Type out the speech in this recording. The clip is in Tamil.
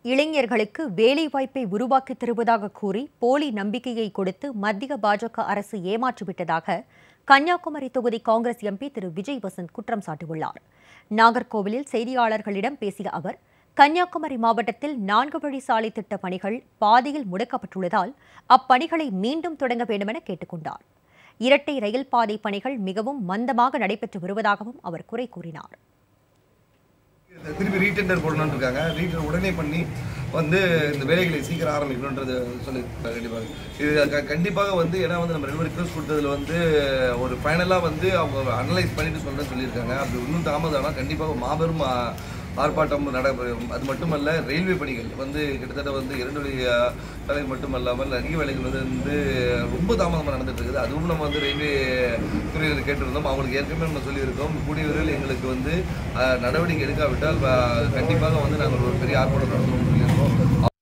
இளைஞர்களுக்கு வேலைவாய்ப்பை உருவாக்கித் தருவதாக கூறி போலி நம்பிக்கையை கொடுத்து மத்திய பாஜக அரசு ஏமாற்றிவிட்டதாக கன்னியாகுமரி தொகுதி காங்கிரஸ் எம்பி திரு விஜய் வசந்த் குற்றம் சாட்டியுள்ளார் நாகர்கோவிலில் செய்தியாளர்களிடம் பேசிய அவர் கன்னியாகுமரி மாவட்டத்தில் நான்கு வழி சாலை திட்ட பணிகள் பாதியில் முடக்கப்பட்டுள்ளதால் அப்பணிகளை மீண்டும் தொடங்க வேண்டுமென கேட்டுக்கொண்டார் இரட்டை ரயில் பாதை பணிகள் மிகவும் மந்தமாக நடைபெற்று வருவதாகவும் அவர் குறை கூறினார் திருப்பி ரீடெண்டர் போடணும்னு இருக்காங்க ரீடெண்டர் உடனே பண்ணி வந்து இந்த வேலைகளை சீக்கிரம் ஆரம்பிக்கணுன்றது சொல்லி கண்டிப்பாக இது க- கண்டிப்பாக வந்து ஏன்னா வந்து நம்ம ரெண்டு பேரும் ரிக்வஸ்ட் கொடுத்ததுல வந்து ஒரு ஃபைனலாக வந்து அவங்க அனலைஸ் பண்ணிட்டு சொல்றேன்னு சொல்லியிருக்காங்க அப்படி இன்னும் தாமதம் ஆனால் கண்டிப்பாக மாபெரும் ஆ, ஆர்ப்பாட்டம் நடைபெறும் அது மட்டுமல்ல ரயில்வே பணிகள் வந்து கிட்டத்தட்ட வந்து இரண்டு வழி ஆ, வேலை மட்டுமல்லாமல் அதிக வேலைகள் வந்து வந்து ரொம்ப தாமதமாக நடந்துட்டு இருக்குது அதுவும் நம்ம வந்து ரயில்வே துறையினர் கேட்டிருந்தோம் அவங்களுக்கு ஏற்கனவே நம்ம சொல்லியிருக்கோம் கூடிய விரைவில் எங்களுக்கு வந்து ஆ, நடவடிக்கை எடுக்காவிட்டால் ஆ, கண்டிப்பாக வந்து நாங்கள் ஒரு பெரிய ஆர்ப்பாட்டம் நடத்துவோம்னு சொல்லியிருக்கோம்